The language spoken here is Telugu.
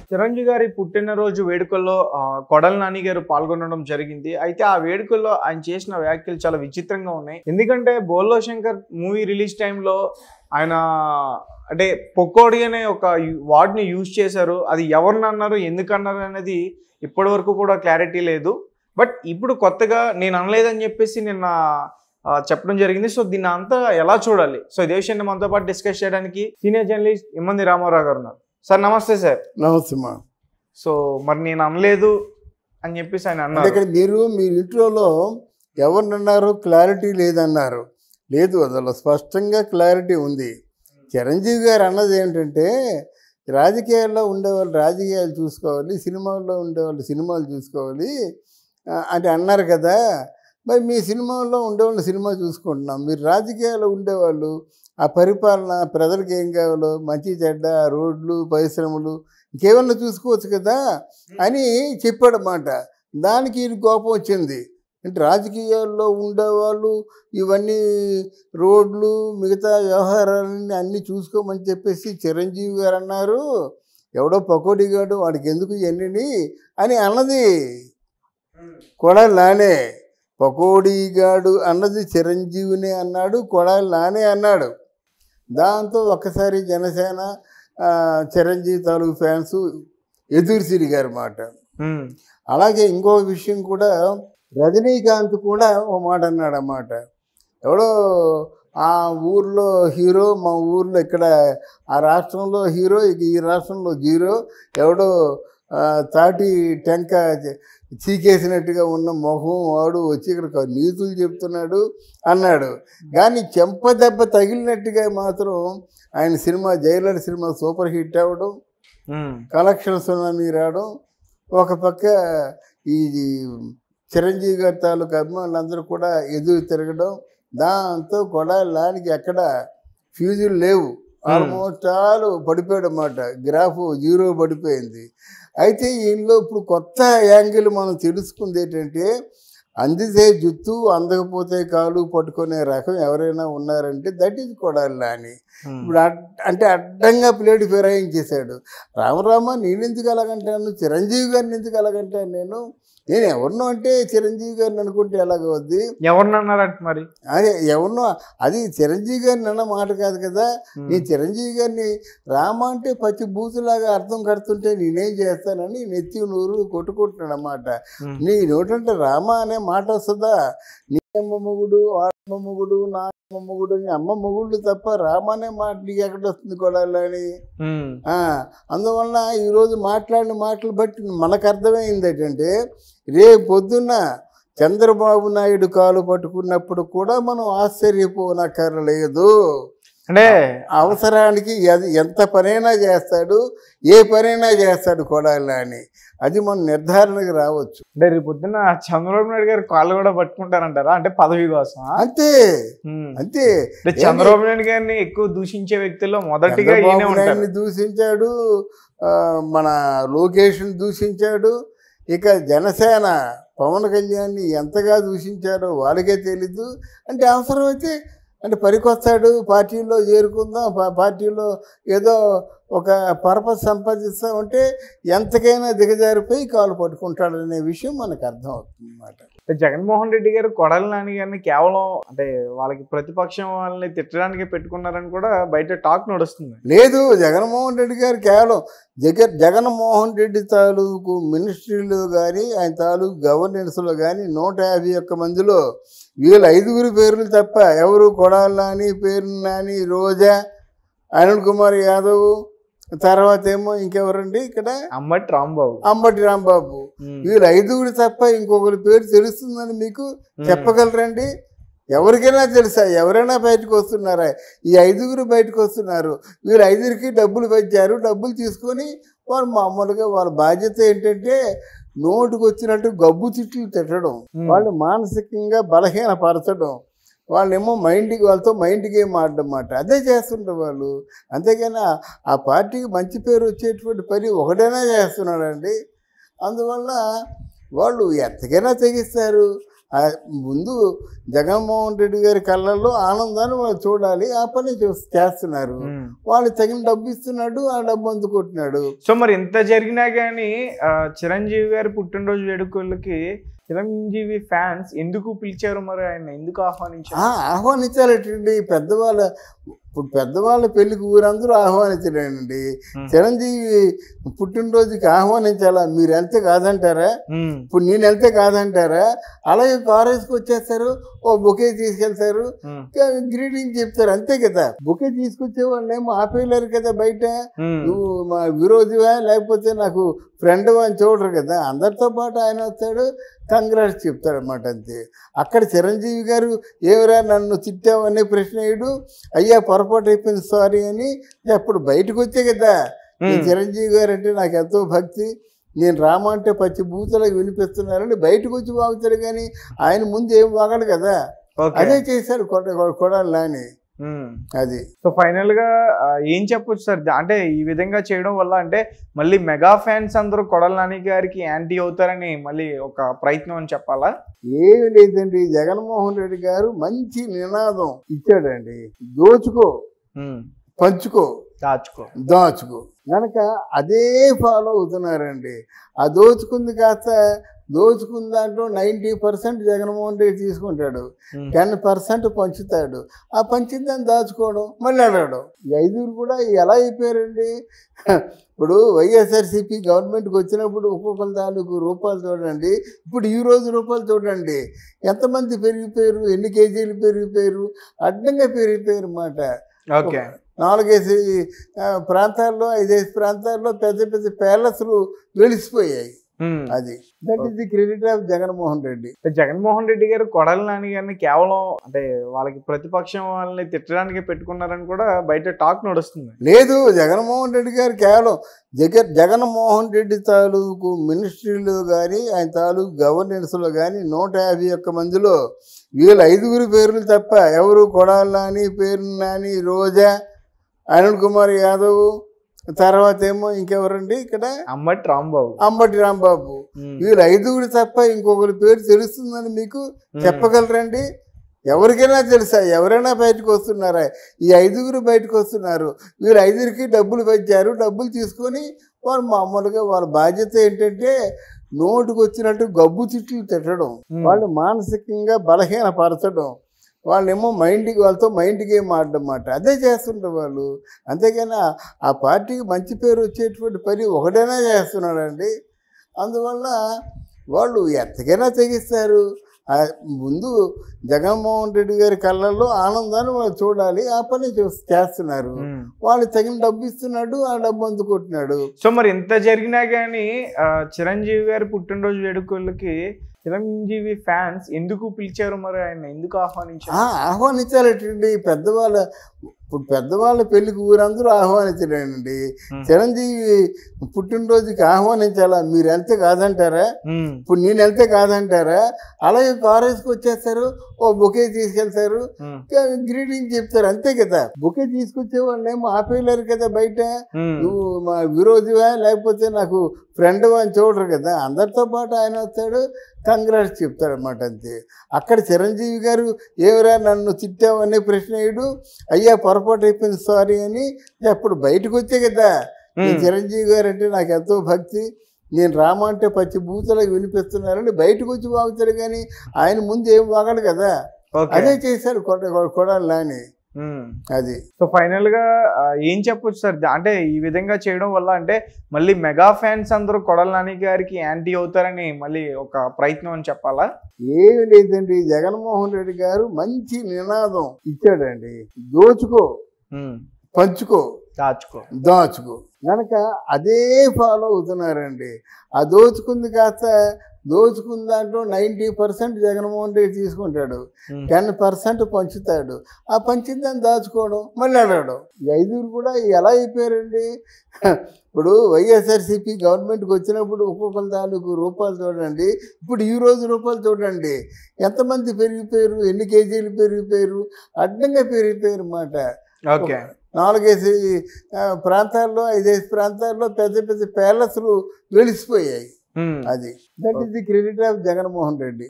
చిరంజీవి గారి పుట్టినరోజు వేడుకల్లో ఆ, కొడల నాని గారు పాల్గొనడం జరిగింది అయితే ఆ వేడుకల్లో ఆయన చేసిన వ్యాఖ్యలు చాలా విచిత్రంగా ఉన్నాయి ఎందుకంటే బోల్లో శంకర్ మూవీ రిలీజ్ టైంలో ఆయన అంటే పొక్కోడి అనే ఒక వర్డ్ని యూజ్ చేశారు అది ఎవరిని అన్నారు ఎందుకు అన్నారు అనేది ఇప్పటి వరకు కూడా క్లారిటీ లేదు బట్ ఇప్పుడు కొత్తగా నేను అనలేదని చెప్పేసి నిన్న ఆ, చెప్పడం జరిగింది సో దీన్ని అంతా ఎలా చూడాలి సో ఇదే విషయాన్ని మనతో పాటు డిస్కస్ చేయడానికి సీనియర్ జర్నలిస్ట్ ఇమ్మంది రామారావు గారు ఉన్నారు సార్ నమస్తే సార్ నమస్తే మా సో మరి నేను అనలేదు అని చెప్పేసి ఆయన అంటే అన్నారు ఇక్కడ మీరు మీ ఇంట్లోలో ఎవరినన్నారు క్లారిటీ లేదన్నారు లేదు అందులో స్పష్టంగా క్లారిటీ ఉంది చిరంజీవి గారు అన్నది ఏంటంటే రాజకీయాల్లో ఉండేవాళ్ళు రాజకీయాలు చూసుకోవాలి సినిమాల్లో ఉండేవాళ్ళు సినిమాలు చూసుకోవాలి ఆ, అంటే అన్నారు కదా మరి మీ సినిమాల్లో ఉండేవాళ్ళు సినిమా చూసుకుంటున్నాం మీరు రాజకీయాల్లో ఉండేవాళ్ళు ఆ పరిపాలన ప్రజలకు ఏం కావాలో మంచి చెడ్డ రోడ్లు పరిశ్రమలు ఇంకేమన్నా చూసుకోవచ్చు కదా అని చెప్పాడన్నమాట దానికి ఈయన కోపం వచ్చింది అంటే రాజకీయాల్లో ఉండేవాళ్ళు ఇవన్నీ రోడ్లు మిగతా వ్యవహారాలన్నీ అన్నీ చూసుకోమని చెప్పేసి చిరంజీవి గారు అన్నారు ఎవడో పకోడీగాడు వాడికి ఎందుకు ఇవన్నీ అని అన్నది కొడాలి నానే పకోడీగాడు అన్నది చిరంజీవిని అన్నాడు కొడాలి నానే అన్నాడు దాంతో ఒక్కసారి జనసేన ఆ, చిరంజీవి తాలూకు ఫ్యాన్స్ ఎదురు తిరిగారు మాట ఉమ్, అలాగే ఇంకో విషయం కూడా రజనీకాంత్ కూడా ఓ మాట అన్నాడు అన్నమాట ఎవడో ఆ ఊర్లో హీరో మా ఊర్లో ఇక్కడ ఆ రాష్ట్రంలో హీరో ఇక ఈ రాష్ట్రంలో జీరో ఎవడో ఆ, తాటి టెంక చీకేసినట్టుగా ఉన్న మొహం వాడు వచ్చి ఇక్కడ నీతులు చెప్తున్నాడు అన్నాడు కానీ చెంప దెబ్బ తగిలినట్టుగా మాత్రం ఆయన cinema Jailer cinema super hit అవ్వడం ఉమ్, కలెక్షన్స్ సునామీ రావడం ఒక పక్క ఈ చిరంజీవి గారి తాలూకు అభిమానులందరూ కూడా ఎదురు తిరగడం దాంతో కొడాలానికి ఎక్కడ ఫ్యూజులు లేవు ఆల్మోస్ట్ ఆల్ పడిపోయాడు అన్నమాట గ్రాఫ్ జీరో పడిపోయింది అయితే ఈయనలో ఇప్పుడు కొత్త యాంగిల్ మనం తెలుసుకుంది ఏంటంటే అందితే జుత్తు అందకపోతే కాలు పట్టుకునే రకం ఎవరైనా ఉన్నారంటే దట్ ఈజ్ కొడాలి అని ఉమ్. ఇప్పుడు అడ్- అంటే అడ్డంగా ప్లేట్ ఫిరాయించేశాడు రామరామ నేనెందుకు అలాగంటాను చిరంజీవి గారిని ఎందుకు అలాగంటాను నేను నేను ఎవరినో అంటే చిరంజీవి గారిని అనుకుంటే ఎలాగవద్ది ఎవరిని అన్నారంట మరి అదే ఎవరినో అది చిరంజీవి గారిని అన్న మాట కాదు కదా ఉమ్, నీ చిరంజీవి గారిని రామ అంటే పచ్చి బూతులాగా అర్థం కడుతుంటే నేనేం చేస్తానని నెత్తి నూరు కొట్టుకుంటున్నాడు అన్నమాట ఉమ్, నీ నోటంటే రామ అనే మాట వస్తుందా నీ అమ్మ మొగుడు ఆడమ్మ మొగుడు నా అమ్మ మొగుడు నీ అమ్మ మొగుళ్ళు తప్ప రామ అనే మాట నీకు ఎక్కడ వస్తుంది కొడాలని ఉమ్, ఆ, అందువలన ఈరోజు మాట్లాడిన మాటలు బట్టి మనకు అర్థమైంది ఏంటంటే రేపు పొద్దున్న చంద్రబాబు నాయుడు కాలు పట్టుకున్నప్పుడు కూడా మనం ఆశ్చర్యపోనక్కర్లేదు అంటే అవసరానికి అది ఎంత పనైనా చేస్తాడు ఏ పనైనా చేస్తాడు కొడాలి అని అది మనం నిర్ధారణకు రావచ్చు అంటే రేపు పొద్దున్న చంద్రబాబు నాయుడు గారు కాళ్ళు కూడా పట్టుకుంటారంటారా అంటే పదవి కోసం అంతే ఉమ్. అంతే అంటే చంద్రబాబు నాయుడు గారిని ఎక్కువ దూషించే వ్యక్తుల్లో మొదటిగా ఈయనే చంద్రబాబు ఉంటారు నాయుడిని దూషించాడు ఆ, మన లోకేష్ని దూషించాడు ఇక జనసేన పవన్ కళ్యాణ్ని ఎంతగా దూషించారో వాళ్ళకే తెలీదు అంటే అవసరమైతే అంటే పనికొస్తాడు పార్టీలో చేరుకుందాం పా- పార్టీలో ఏదో ఒక పర్పస్ సంపాదిస్తామంటే ఎంతకైనా దిగజారిపోయి కాలు పట్టుకుంటాడనే విషయం మనకు అర్థం అవుతుంది అన్నమాట అంటే జగన్మోహన్ రెడ్డి గారు కొడాలి నాని గారిని కేవలం అంటే వాళ్ళకి ప్రతిపక్షం వాళ్ళని తిట్టడానికి పెట్టుకున్నారని కూడా బయట టాక్ నడుస్తుంది లేదు జగన్మోహన్ రెడ్డి గారు కేవలం జగన్ జగన్మోహన్ రెడ్డి తాలూకు మినిస్ట్రీలో కానీ ఆయన తాలూకు గవర్నెన్స్లో కానీ నూట యాభై ఒక్క మందిలో వీళ్ళ ఐదుగురు పేర్లు తప్ప ఎవరు కొడాలి నాని పేరు నాని రోజా అనిల్ కుమార్ యాదవ్ తర్వాత ఏమో ఇంకెవరండి ఇక్కడ అమ్మటి రాంబాబు అంబటి రాంబాబు ఉమ్, వీళ్ళ ఐదుగురు తప్ప ఇంకొకరి పేరు తెలుస్తుందని మీకు ఉమ్, చెప్పగలరండి ఎవరికైనా తెలుసా ఎవరైనా బయటకు వస్తున్నారా ఈ ఐదుగురు బయటకు వస్తున్నారు వీళ్ళు ఐదుగురికి డబ్బులు పెంచారు డబ్బులు తీసుకొని వాళ్ళు మామూలుగా వాళ్ళ బాధ్యత ఏంటంటే నోటుకు వచ్చినట్టు గబ్బు తిట్లు తిట్టడం ఉమ్, వాళ్ళు మానసికంగా బలహీనపరచడం వాళ్ళేమో మైండ్కి వాళ్ళతో మైండ్ గేమ్ ఆడడం అన్నమాట అదే చేస్తుంటారు వాళ్ళు అంతేగాని ఆ- ఆ పార్టీకి మంచి పేరు వచ్చేటువంటి పని ఒకటైనా చేస్తున్నాడండి అందువల్ల వాళ్ళు ఎంతకైనా తెగిస్తారు ఆ ముందు జగన్మోహన్ రెడ్డి గారి కళ్ళల్లో ఆనందాన్ని వాళ్ళు చూడాలి ఆ పని చూ- చేస్తున్నారు ఉమ్. వాళ్ళు తగిన డబ్బు ఇస్తున్నాడు ఆ డబ్బు అందుకుంటున్నాడు సో మరి ఎంత జరిగినా కానీ చిరంజీవి గారి పుట్టినరోజు వేడుకలకి చిరంజీవి ఫ్యాన్స్ ఎందుకు పిలిచారు మరి ఆయన ఎందుకు ఆహ్వానించారు ఆ, ఆహ్వానించాలటండి పెద్దవాళ్ళ ఇప్పుడు పెద్దవాళ్ళ పెళ్లికి ఊరందరూ ఆహ్వానించలేనండి ఉమ్. చిరంజీవి పుట్టినరోజుకి ఆహ్వానించాలా మీరు వెళ్తే కాదంటారా ఉమ్. ఇప్పుడు నేను వెళ్తే కాదంటారా అలాగే కాలేజ్కి వచ్చేస్తారు ఓ బొకే తీసుకెళ్తారు ఉమ్. గ్రీటింగ్ చెప్తారు అంతే కదా బొకే తీసుకొచ్చే వాళ్ళని ఏమో ఆపేయలేరు కదా బయట ఉమ్. నువ్వు మా విరోధివా లేకపోతే నాకు ఫ్రెండ్ అని చూడరు కదా అందరితో పాటు ఆయన వస్తాడు కంగ్రాట్స్ చెప్తాడు అనమాట అంతే అక్కడ చిరంజీవి గారు ఏమిరా నన్ను తిట్టావనే ప్రశ్న వేయడు అయ్యా పొరపాటు అయిపోయింది సారీ అని అప్పుడు బయటకు వచ్చే కదా ఈ ఉమ్. చిరంజీవి గారు అంటే నాకు ఎంతో భక్తి నేను రామ అంటే పచ్చి బూతులకు వినిపిస్తున్నారని బయటకు వచ్చి వాగుతాడు కానీ ఆయన ముందు ఏం వాగడు కదా ఓకే అదే చేశారు కొడ కొడాలి నాని ఉమ్. అది సో ఫైనల్ గా ఆ, ఏం చెప్పొచ్చు సార్ దా- అంటే ఈ విధంగా చేయడం వల్ల అంటే మళ్ళీ మెగా ఫ్యాన్స్ అందరూ కొడల నాని గారికి యాంటీ అవుతారని మళ్ళీ ఒక ప్రయత్నం అని చెప్పాలా ఏమి లేదండి జగన్మోహన్ రెడ్డి గారు మంచి నినాదం ఇచ్చాడండి దోచుకో ఉమ్. పంచుకో దాచుకో దాచుకో కనుక అదే ఫాలో అవుతున్నారండి ఆ దోచుకుంది కాస్త దోచుకున్న దాంట్లో నైంటీ పర్సెంట్ జగన్మోహన్ రెడ్డి తీసుకుంటాడు ఉమ్. టెన్ పర్సెంట్ పంచుతాడు ఆ పంచిందని దాచుకోవడం మళ్ళీ అడగడం ఈ ఐదుగురు కూడా ఎలా అయిపోయారండి ఇప్పుడు వైఎస్ఆర్సీపీ గవర్నమెంట్కి వచ్చినప్పుడు ఒక్కొక్కరి తాలూకు రూపాయలు చూడండి ఇప్పుడు ఈ రోజు రూపాయలు చూడండి ఎంతమంది పెరిగిపోయారు ఎన్ని కేజీలు పెరిగిపోయారు అడ్డంగా పెరిగిపోయారు అన్నమాట ఓకే నాలుగేసి ఆ, ప్రాంతాల్లో ఐదేసి ప్రాంతాల్లో పెద్ద పెద్ద ప్యాలెస్లు వెలిసిపోయాయి ఉమ్. అది that is the credit of Jaganmohan Reddy Jaganmohan Reddy గారు కొడాలి నాని గారిని కేవలం అంటే వాళ్ళకి ప్రతిపక్షం వాళ్ళని తిట్టడానికి పెట్టుకున్నారని కూడా బయట టాక్ నడుస్తుంది లేదు జగన్మోహన్ రెడ్డి గారు కేవలం జగ జగన్మోహన్ రెడ్డి తాలూకు మినిస్ట్రీలో కానీ ఆయన తాలూకు గవర్నెన్స్లో కానీ నూట యాభై ఒక్క మందిలో వీళ్ళ ఐదుగురు పేర్లు తప్ప ఎవరు కొడాలి నాని పేరు నాని రోజా అనిల్ కుమార్ యాదవ్ తర్వాత ఏమో ఇంకెవరండి ఇక్కడ అమ్మటి రాంబాబు అంబటి రాంబాబు ఉమ్. వీళ్ళు ఐదుగురు తప్ప ఇంకొకరి పేరు తెలుస్తుందని మీకు ఉమ్. చెప్పగలరండి ఎవరికైనా తెలుసా ఎవరైనా బయటకు వస్తున్నారా ఈ ఐదుగురు బయటకు వస్తున్నారు వీళ్ళు ఐదుగురికి డబ్బులు పెంచారు డబ్బులు తీసుకొని వాళ్ళు మామూలుగా వాళ్ళ బాధ్యత ఏంటంటే నోటుకు వచ్చినట్టు గబ్బు తిట్లు తిట్టడం ఉమ్. వాళ్ళు మానసికంగా బలహీనపరచడం వాళ్ళేమో మైండ్కి వాళ్ళతో మైండ్ గేమ్ ఆడడం మాట అదే చేస్తుంటారు వాళ్ళు అంతేగాని ఆ- ఆ పార్టీకి మంచి పేరు వచ్చేటువంటి పని ఒకటైనా చేస్తున్నాడండి అందువల్ల వాళ్ళు ఎంతకైనా తెగిస్తారు ఆ ముందు జగన్మోహన్ రెడ్డి గారి కళ్ళల్లో ఆనందాన్ని వాళ్ళు చూడాలి ఆ పని చూ- చేస్తున్నారు ఉమ్. వాళ్ళు తగిన డబ్బు ఇస్తున్నాడు ఆ డబ్బు అందుకుంటున్నాడు సో మరి ఎంత జరిగినా కానీ చిరంజీవి గారి పుట్టినరోజు వేడుకలకి చిరంజీవి ఫ్యాన్స్ ఎందుకు పిలిచారు మరి ఆయన ఎందుకు ఆహ్వానించారు ఆ, ఆహ్వానించాలటండి పెద్దవాళ్ళ ఇప్పుడు పెద్దవాళ్ళ పెళ్లికి ఊరందరూ ఆహ్వానించలేనండి ఉమ్. చిరంజీవి పుట్టినరోజుకి ఆహ్వానించాలా మీరు వెళ్తే కాదంటారా ఉమ్. ఇప్పుడు నేను వెళ్తే కాదంటారా అలాగే కాలేజ్కి వచ్చేస్తారు ఓ బొకే తీసుకెళ్తారు ఉమ్. గ్రీటింగ్ చెప్తారు అంతే కదా బొకే తీసుకొచ్చే వాళ్ళని ఏమో ఆపేయలేరు కదా బయట ఉమ్. నువ్వు మా విరోధివా లేకపోతే నాకు ఫ్రెండ్ అని చూడరు కదా అందరితో పాటు ఆయన వస్తాడు కంగ్రాట్స్ చెప్తాడు అనమాట అంతే అక్కడ చిరంజీవి గారు ఏమిరా నన్ను తిట్టావనే ప్రశ్న వేయడు అయ్యా పొరపాటు అయిపోయింది సారీ అని అప్పుడు బయటకు వచ్చే కదా ఈ ఉమ్. చిరంజీవి గారు అంటే నాకు ఎంతో భక్తి నేను రామ అంటే పచ్చి బూతులకు వినిపిస్తున్నారని బయటకు వచ్చి వాగుతాడు కానీ ఆయన ముందు ఏం వాగడు కదా ఓకే అదే చేశారు కొడ కొడాలి నాని ఉమ్. అది సో ఫైనల్ గా ఆ, ఏం చెప్పొచ్చు సార్ దా- అంటే ఈ విధంగా చేయడం వల్ల అంటే మళ్ళీ మెగా ఫ్యాన్స్ అందరూ కొడల నాని గారికి యాంటీ అవుతారని మళ్ళీ ఒక ప్రయత్నం అని చెప్పాలా ఏమి లేదండి జగన్మోహన్ రెడ్డి గారు మంచి నినాదం ఇచ్చాడండి దోచుకో ఉమ్. పంచుకో దాచుకో దాచుకో కనుక అదే ఫాలో అవుతున్నారండి ఆ దోచుకుంది కాస్త దోచుకున్న దాంట్లో నైంటీ పర్సెంట్ జగన్మోహన్ రెడ్డి తీసుకుంటాడు ఉమ్. టెన్ పర్సెంట్ పంచుతాడు ఆ పంచిందని దాచుకోవడం మళ్ళీ అడగడం ఈ ఐదుగురు కూడా ఎలా అయిపోయారండి ఇప్పుడు వైఎస్ఆర్సీపీ గవర్నమెంట్కి వచ్చినప్పుడు ఒక్కొక్కరి తాలూకు రూపాయలు చూడండి ఇప్పుడు ఈ రోజు రూపాయలు చూడండి ఎంతమంది పెరిగిపోయారు ఎన్ని కేజీలు పెరిగిపోయారు అడ్డంగా పెరిగిపోయారు అన్నమాట ఓకే నాలుగేసి ఆ, ప్రాంతాల్లో ఐదేసి ప్రాంతాల్లో పెద్ద పెద్ద ప్యాలెస్లు వెలిసిపోయాయి ఉమ్. అది that is the credit of Jaganmohan Reddy